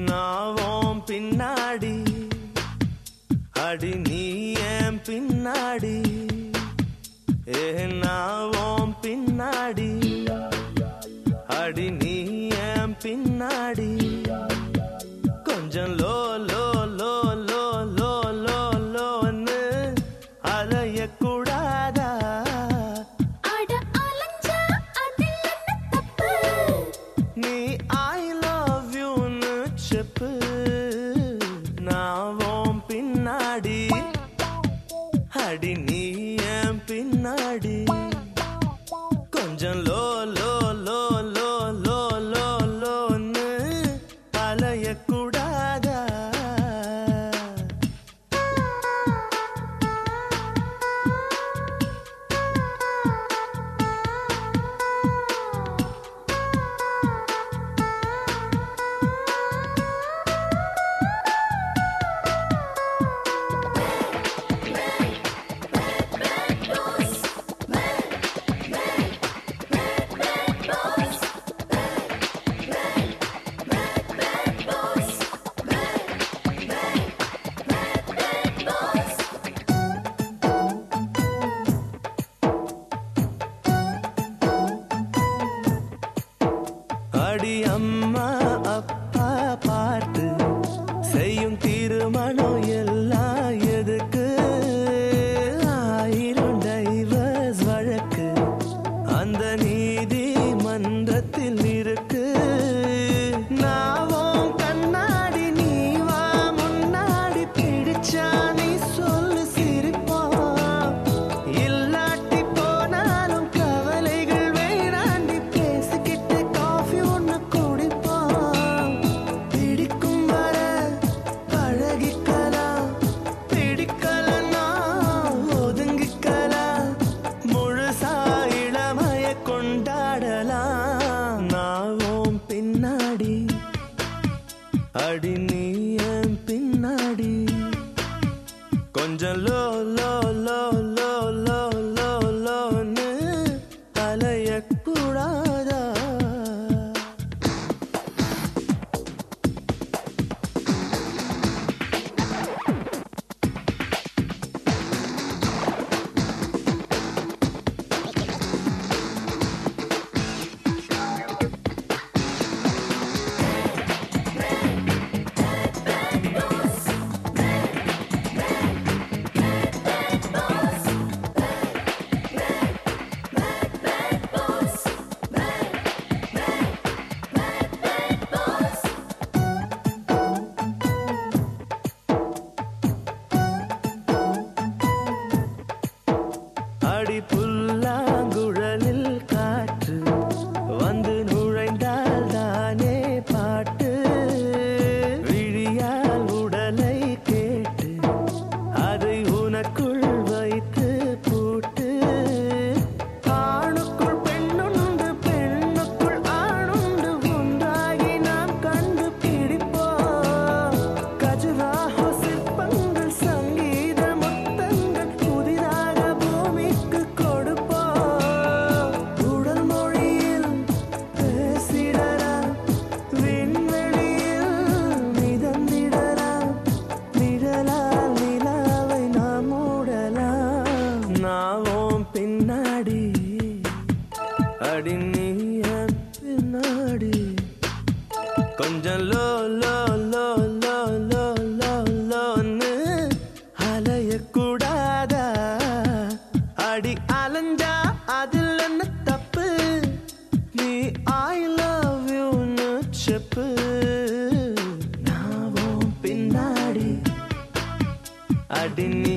நாவோம் பின்னாடி அடி நீ ஏன் பின்னாடி ஏ நாவோம் பின்னாடி அடி நீ ஏன் பின்னாடி கொஞ்சம் லோ லோ லோ லோ லோ லோ லோன்னு அலையக்கூடாதா அட அலஞ்சா அதில் என்ன தப்பு நீ ஐ லவ் யூன்னு செப்பு நாவோம் பின்னாடி அடி நீ ஏன் பின்னாடி கொஞ்சம் லோ லோ லோ லோ லோ லோ லோன்னு அலையக்கூடாதா அடி அம்மா அப்பா பார்த்து செய்யும் திருமணம் எல்லாம் எதுக்கு ஆயிரம் டைவர்ஸ் வழக்கு அந்த நீதி மன்றத்தில் இருக்கு நாவும் கண்ணாடி நீ வா முன்னாடி பிடிச்சா நீ சொல்லு சிரிப்போம் இல்லாட்டி போனாலும் கவலைகள் வேணாண்டி பேசிக்கிட்டு காஃபி ஒன்று குடிப்போம் பிடிக்கும் வர பழகிக்கலாம் பிடிக்கலன்னா ஒதுங்கிக்கலாம் முழுசா இளமைய கொண்டாடலாம் நாவும் பின்னாடி அடி நீ என் பின்னாடி கொஞ்சம் லோ லோ லோ லோ லோ லோ லோன்னு அலையக்கூடாதா அடி புல்லாங்குழலில் காற்று வந்து நுழைந்தால் தானே பாட்டு விழியால் உடலை கேட்டு அதை உனக்குள் வைத்து பூட்டு ஆணுக்குள் பெண்ணுண்டு பெண்ணுக்குள் ஆணுண்டு ஒன்றாகி நாம் கண்டுபிடிப்போம் கஜுராஹோ சிற்பங்கள் சங்கீத முத்தங்கள் புதிதாக பூமிக்கு கொடுப்போம் உடல் மொழியில் பேசிடலாம் விண்வெளியில் மிதந்திடலாம் நிழலால் நிலாவை நாம் மூடலாம் நாவும் பின்னாடி அடி நீ என் பின்னாடி கொஞ்சம் லோ லோ லோ லோ லோ லோ லோன்னு அலையக்கூடாதா அடி அலைஞ்சா அதில் என்ன தப்பு நீ ஐ லவ் யூன்னு செப்பு நாவும் பின்னாடி அடி நீ